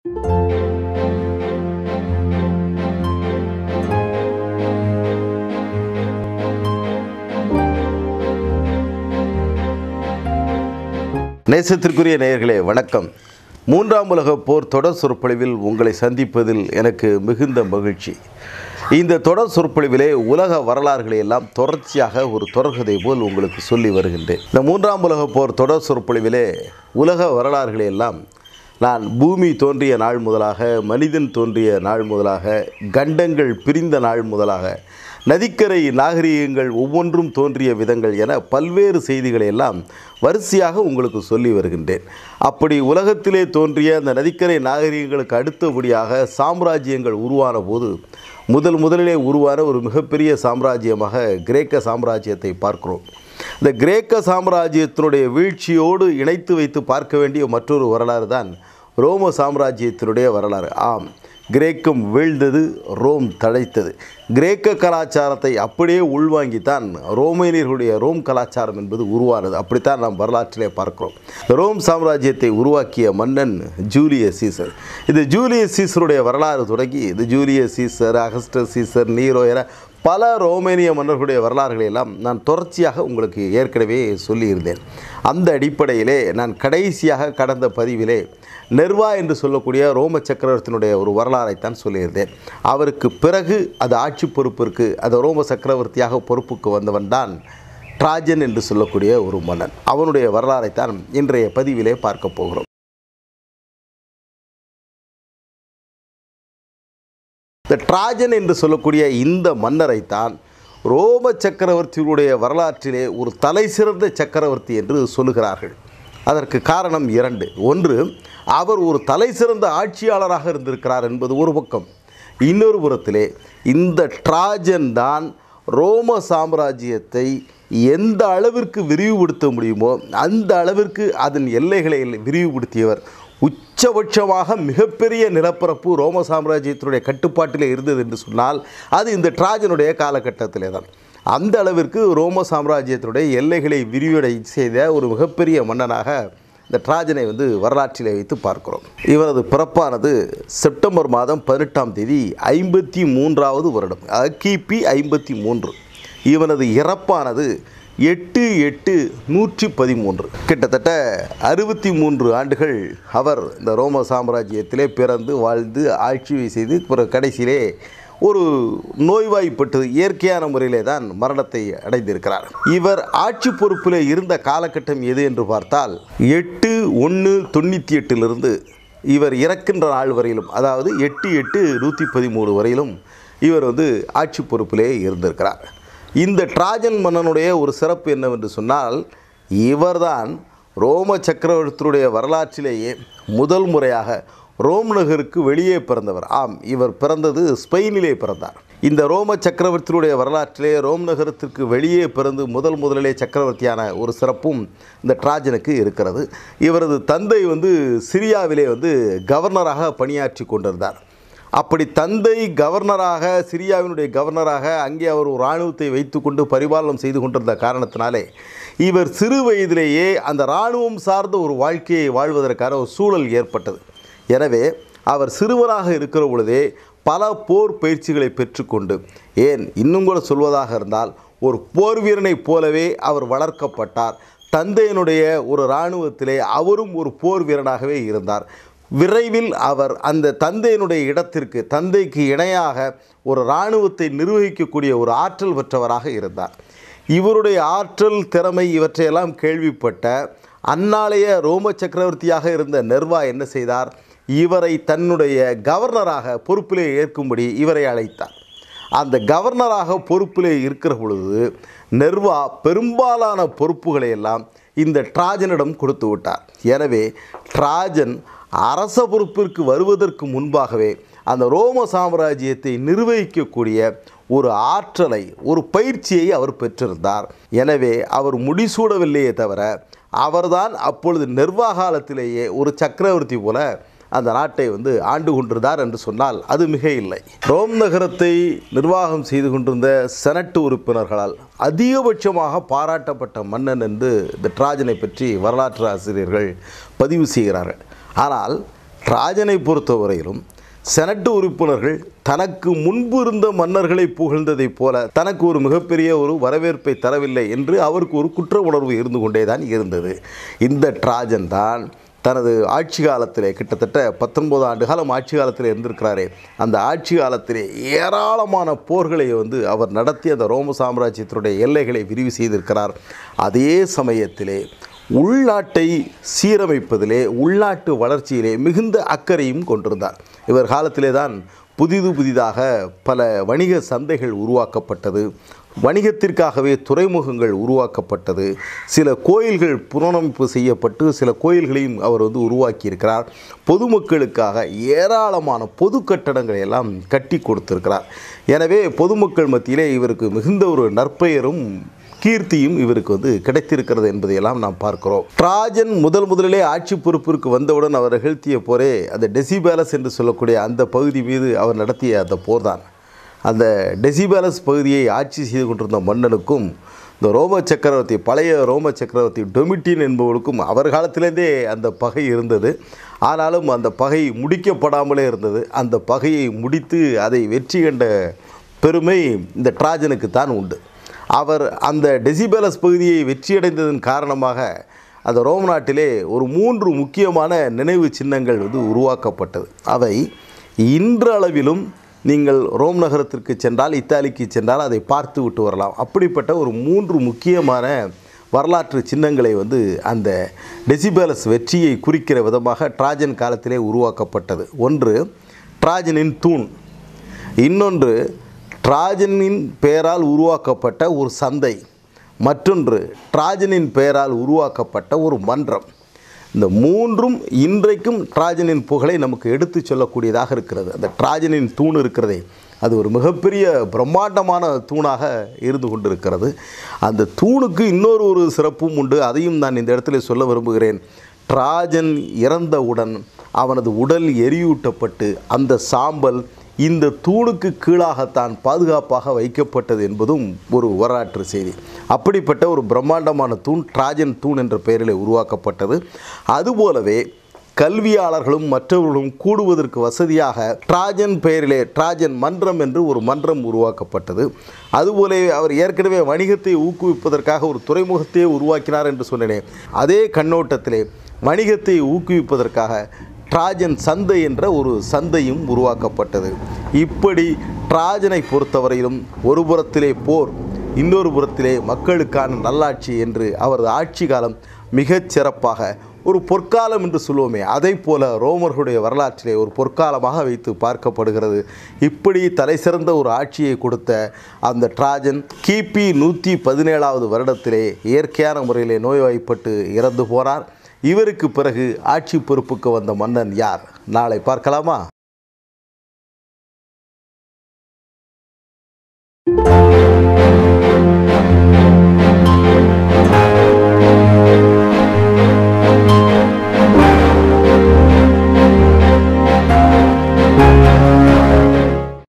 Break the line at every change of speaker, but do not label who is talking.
நேசத்திற்குரிய நேயர்களே வணக்கம் மூன்றாம் உலகப் போர் தொடர் சொற்பொழிவில் உங்களை சந்திப்பதில் எனக்கு மிகுந்த மகிழ்ச்சி இந்த தொடர் சொற்பொழிவிலே உலக வரலாறுகளை எல்லாம் தொடர்ச்சியாக ஒரு தொடர்கதை போல் உங்களுக்கு சொல்லி வருகின்றேன் இந்த மூன்றாம் உலகப் போர் தொடர் சொற்பொழிவிலே உலக வரலாறுகளை எல்லாம் நான் பூமி தோன்றிய நாள் முதலாக மனிதன் தோன்றிய நாள் முதலாக கண்டங்கள் பிரிந்த நாள் முதலாக நதிக்கரை நாகரிகங்கள் ஒவ்வொன்றும் தோன்றிய விதங்கள் என பல்வேறு செய்திகளை எல்லாம் வரிசையாக உங்களுக்கு சொல்லி வருகின்றேன் அப்படி உலகத்திலே தோன்றிய அந்த நதிக்கரை நாகரிகங்களுக்கு அடுத்தபடியாக சாம்ராஜ்யங்கள் உருவான போது முதல் முதலிலே உருவான ஒரு மிகப்பெரிய சாம்ராஜ்யமாக கிரேக்க சாம்ராஜ்யத்தை பார்க்கிறோம் இந்த கிரேக்க சாம்ராஜ்யத்தினுடைய வீழ்ச்சியோடு இணைத்து வைத்து பார்க்க வேண்டிய மற்றொரு வரலாறு தான் ரோம சாம்ராஜ்யத்தினுடைய வரலாறு ஆம் கிரேக்கம் வீழ்ந்தது ரோம் தழைத்தது கிரேக்க கலாச்சாரத்தை அப்படியே உள்வாங்கித்தான் ரோமேனியர்களுடைய ரோம் கலாச்சாரம் என்பது உருவானது அப்படித்தான் நாம் வரலாற்றிலே பார்க்கிறோம் ரோம் சாம்ராஜ்யத்தை உருவாக்கிய மன்னன் ஜூலியஸ் சீசர் இது ஜூலியஸ் சீசருடைய வரலாறு தொடங்கி இது Julius Caesar Augustus Caesar Nero என பல ரோமேனிய மன்னர்களுடைய வரலாறுகளை எல்லாம் நான் தொடர்ச்சியாக உங்களுக்கு ஏற்கனவே சொல்லியிருந்தேன் அந்த அடிப்படையிலே நான் கடைசியாக கடந்த பதிவிலே நெர்வா என்று சொல்லக்கூடிய ரோம சக்கரவர்த்தியினுடைய ஒரு வரலாறைத்தான் சொல்லியிருந்தேன் அவருக்கு பிறகு அது ஆட்சி பொறுப்பிற்கு அது ரோம சக்கரவர்த்தியாக பொறுப்புக்கு வந்தவன் தான் ட்ராஜன் என்று சொல்லக்கூடிய ஒரு மன்னன் அவனுடைய வரலாறைத்தான் இன்றைய பதிவிலே பார்க்க போகிறோம் இந்த ட்ராஜன் என்று சொல்லக்கூடிய இந்த மன்னரைத்தான் ரோம சக்கரவர்த்தியுடைய வரலாற்றிலே ஒரு தலை சிறந்த சக்கரவர்த்தி என்று சொல்லுகிறார்கள் அதற்கு காரணம் இரண்டு ஒன்று அவர் ஒரு தலை சிறந்த ஆட்சியாளராக இருந்திருக்கிறார் என்பது ஒரு பக்கம் இன்னொரு புறத்திலே இந்த ட்ராஜன் தான் ரோம சாம்ராஜ்யத்தை எந்த அளவிற்கு விரிவுபடுத்த முடியுமோ அந்த அளவிற்கு அதன் எல்லைகளை விரிவுபடுத்தியவர் உச்சபட்சமாக மிகப்பெரிய நிலப்பரப்பு ரோம சாம்ராஜ்யத்தினுடைய கட்டுப்பாட்டில் இருந்தது என்று சொன்னால் அது இந்த ட்ராஜனுடைய காலகட்டத்திலே தான் அந்த அளவிற்கு ரோம சாம்ராஜ்யத்தினுடைய எல்லைகளை விரிவடை செய்த ஒரு மிகப்பெரிய மன்னனாக இந்த ட்ராஜனை வந்து வரலாற்றிலே வைத்து பார்க்கிறோம் இவரது பிறப்பானது செப்டம்பர் மாதம் பதினெட்டாம் தேதி ஐம்பத்தி மூன்றாவது வருடம் அதாவது கிபி ஐம்பத்தி மூன்று இவனது இறப்பானது எட்டு எட்டு நூற்றி பதிமூன்று கிட்டத்தட்ட அறுபத்தி மூன்று ஆண்டுகள் அவர் இந்த ரோம சாம்ராஜ்யத்திலே பிறந்து வாழ்ந்து ஆட்சி செய்து பிறகு கடைசியிலே ஒரு நோய்வாய்ப்பட்டு இயற்கையான முறையிலே தான் மரணத்தை அடைந்திருக்கிறார் இவர் ஆட்சி பொறுப்பில் இருந்த காலகட்டம் எது என்று பார்த்தால் எட்டு ஒன்று தொண்ணூற்றி எட்டிலிருந்து இவர் இறக்கின்ற நாள் வரையிலும் அதாவது எட்டு எட்டு நூற்றி பதிமூணு வரையிலும் இவர் வந்து ஆட்சி பொறுப்பிலே இருந்திருக்கிறார் இந்த ட்ராஜன் மன்னனுடைய ஒரு சிறப்பு என்னவென்று சொன்னால் இவர்தான் ரோம சக்கரவர்த்தியுடைய வரலாற்றிலேயே முதல் முறையாக ரோம் நகருக்கு வெளியே பிறந்தவர் ஆம் இவர் பிறந்தது ஸ்பெயினிலே பிறந்தார் இந்த ரோம சக்கரவர்த்தியுடைய வரலாற்றிலே ரோம் நகரத்திற்கு வெளியே பிறந்து முதல் முதலிலே சக்கரவர்த்தியான ஒரு சிறப்பும் இந்த ட்ராஜனுக்கு இருக்கிறது இவரது தந்தை வந்து சிரியாவிலே வந்து கவர்னராக பணியாற்றி கொண்டிருந்தார் அப்படி தந்தை கவர்னராக சிரியாவினுடைய கவர்னராக அங்கே அவர் ஒரு இராணுவத்தை வைத்துக்கொண்டு பரிபாலனம் செய்து கொண்டிருந்த காரணத்தினாலே இவர் சிறு வயதிலேயே அந்த இராணுவம் சார்ந்த ஒரு வாழ்க்கையை வாழ்வதற்கான ஒரு சூழல் ஏற்பட்டது எனவே அவர் சிறுவராக இருக்கிற பொழுதே பல போர் பயிற்சிகளை பெற்றுக்கொண்டு ஏன் இன்னும் கூட சொல்வதாக இருந்தால் ஒரு போர் வீரனைப் போலவே அவர் வளர்க்கப்பட்டார் தந்தையினுடைய ஒரு இராணுவத்திலே அவரும் ஒரு போர் வீரனாகவே இருந்தார் விரைவில் அவர் அந்த தந்தையினுடைய இடத்திற்கு தந்தைக்கு இணையாக ஒரு இராணுவத்தை நிர்வகிக்கக்கூடிய ஒரு ஆற்றல் பெற்றவராக இருந்தார் இவருடைய ஆற்றல் திறமை இவற்றையெல்லாம் கேள்விப்பட்ட அந்நாளைய ரோம சக்கரவர்த்தியாக இருந்த நெர்வா என்ன செய்தார் இவரை தன்னுடைய கவர்னராக பொறுப்பிலே ஏற்கும்படி இவரை அழைத்தார் அந்த கவர்னராக பொறுப்பிலே இருக்கிற பொழுது நெர்வா பெரும்பாலான பொறுப்புகளை எல்லாம் இந்த ட்ராஜனிடம் கொடுத்து விட்டார் எனவே ட்ராஜன் அரச பொறுப்பிற்கு வருவதற்கு முன்பாகவே அந்த ரோம சாம்ராஜ்யத்தை நிர்வகிக்கக்கூடிய ஒரு ஆற்றலை ஒரு பயிற்சியை அவர் பெற்றிருந்தார் எனவே அவர் முடிசூடவில்லையே தவிர அவர்தான் அப்பொழுது நிர்வாகாலத்திலேயே ஒரு சக்கரவர்த்தி போல அந்த நாட்டை வந்து ஆண்டு கொண்டிருந்தார் என்று சொன்னால் அது மிக இல்லை ரோம் நகரத்தை நிர்வாகம் செய்து கொண்டிருந்த செனட் உறுப்பினர்களால் அதிகபட்சமாக பாராட்டப்பட்ட மன்னன் என்று இந்த ட்ராஜனை பற்றி வரலாற்று ஆசிரியர்கள் பதிவு செய்கிறார்கள் ஆனால் டிராஜனை பொறுத்தவரையிலும் செனட்டு உறுப்பினர்கள் தனக்கு முன்பு இருந்த மன்னர்களை புகழ்ந்ததைப் போல தனக்கு ஒரு மிகப்பெரிய ஒரு வரவேற்பை தரவில்லை என்று அவருக்கு ஒரு குற்ற உணர்வு இருந்து கொண்டே தான் இருந்தது இந்த டிராஜன் தான் தனது ஆட்சி காலத்திலே கிட்டத்தட்ட பத்தொன்பது ஆண்டு காலம் ஆட்சி காலத்தில் இருந்திருக்கிறாரே அந்த ஆட்சி காலத்திலே ஏராளமான போர்களை வந்து அவர் நடத்தி அந்த ரோம சாம்ராஜ்யத்தினுடைய எல்லைகளை விரிவு செய்திருக்கிறார் அதே சமயத்திலே உள்நாட்டை சீரமைப்பதிலே உள்நாட்டு வளர்ச்சியிலே மிகுந்த அக்கறையும் கொண்டிருந்தார் இவர் காலத்திலே தான் புதிது புதிதாக பல வணிக சந்தைகள் உருவாக்கப்பட்டது வணிகத்திற்காகவே துறைமுகங்கள் உருவாக்கப்பட்டது சில கோயில்கள் புனரமைப்பு செய்யப்பட்டு சில கோயில்களையும் அவர் வந்து உருவாக்கியிருக்கிறார் பொதுமக்களுக்காக ஏராளமான பொது கட்டடங்களை எல்லாம் கட்டி கொடுத்திருக்கிறார் எனவே பொதுமக்கள் மத்தியிலே இவருக்கு மிகுந்த ஒரு நற்பெயரும் கீர்த்தியும் இவருக்கு வந்து கிடைத்திருக்கிறது என்பதையெல்லாம் நாம் பார்க்கிறோம் டிராஜன் முதல் முதலிலே ஆட்சி பொறுப்பிற்கு வந்தவுடன் அவர் நிகழ்த்திய போரே அந்த டெசிபேலஸ் என்று சொல்லக்கூடிய அந்த பகுதி மீது அவர் நடத்திய அந்த போர்தான் அந்த டெசிபேலஸ் பகுதியை ஆட்சி செய்து கொண்டிருந்த மன்னனுக்கும் இந்த ரோம சக்கரவர்த்தி பழைய ரோம சக்கரவர்த்தி டொமிட்டின் என்பவருக்கும் அவர் காலத்திலேருந்தே அந்த பகை இருந்தது ஆனாலும் அந்த பகை முடிக்கப்படாமலே இருந்தது அந்த பகையை முடித்து அதை வெற்றி கண்ட பெருமை இந்த டிராஜனுக்கு தான் உண்டு அவர் அந்த டெசிபேலஸ் பகுதியை வெற்றியடைந்ததன் காரணமாக அந்த ரோம் நாட்டிலே ஒரு மூன்று முக்கியமான நினைவு சின்னங்கள் வந்து உருவாக்கப்பட்டது அவை இன்றளவிலும் நீங்கள் ரோம் நகரத்திற்கு சென்றால் இத்தாலிக்கு சென்றால் அதை பார்த்து விட்டு வரலாம் அப்படிப்பட்ட ஒரு மூன்று முக்கியமான வரலாற்று சின்னங்களை வந்து அந்த டெசிபேலஸ் வெற்றியை குறிக்கிற விதமாக டிராஜன் காலத்திலே உருவாக்கப்பட்டது ஒன்று டிராஜனின் தூண் இன்னொன்று டிராஜனின் பெயரால் உருவாக்கப்பட்ட ஒரு சந்தை மற்றொன்று டிராஜனின் பெயரால் உருவாக்கப்பட்ட ஒரு மன்றம் இந்த மூன்றும் இன்றைக்கும் டிராஜனின் புகழை நமக்கு எடுத்துச் சொல்லக்கூடியதாக இருக்கிறது அந்த டிராஜனின் தூண் இருக்கிறதே அது ஒரு மிகப்பெரிய பிரம்மாண்டமான தூணாக இருந்து கொண்டிருக்கிறது அந்த தூணுக்கு இன்னொரு ஒரு சிறப்பும் உண்டு அதையும் நான் இந்த இடத்துல சொல்ல விரும்புகிறேன் டிராஜன் இறந்தவுடன் அவனது உடல் எரியூட்டப்பட்டு அந்த சாம்பல் இந்த தூணுக்கு கீழாகத்தான் பாதுகாப்பாக வைக்கப்பட்டது என்பதும் ஒரு வரலாற்று செய்தி அப்படிப்பட்ட ஒரு பிரம்மாண்டமான தூண் டிராஜன் தூண் என்ற பெயரில் உருவாக்கப்பட்டது அதுபோலவே கல்வியாளர்களும் மற்றவர்களும் கூடுவதற்கு வசதியாக டிராஜன் பெயரிலே டிராஜன் மன்றம் என்று ஒரு மன்றம் உருவாக்கப்பட்டது அதுபோல அவர் ஏற்கனவே வணிகத்தை ஊக்குவிப்பதற்காக ஒரு துறைமுகத்தையே உருவாக்கினார் என்று சொன்னேனே அதே கண்ணோட்டத்திலே வணிகத்தை ஊக்குவிப்பதற்காக டிராஜன் சந்தை என்ற ஒரு சந்தையும் உருவாக்கப்பட்டது இப்படி டிராஜனை பொறுத்தவரையிலும் ஒரு புறத்திலே போர் இன்னொரு புறத்திலே மக்களுக்கான நல்லாட்சி என்று அவரது ஆட்சி காலம் மிகச் சிறப்பாக ஒரு பொற்காலம் என்று சொல்லுவோமே அதை போல ரோமர்களுடைய வரலாற்றிலே ஒரு பொற்காலமாக வைத்து பார்க்கப்படுகிறது இப்படி தலை சிறந்த ஒரு ஆட்சியை கொடுத்த அந்த டிராஜன் கிபி நூற்றி பதினேழாவது வருடத்திலே இயற்கையான முறையிலே நோய்வாய்ப்பட்டு இறந்து போனார் இவருக்கு பிறகு ஆட்சி பொறுப்புக்கு வந்த மன்னன் யார் நாளை பார்க்கலாமா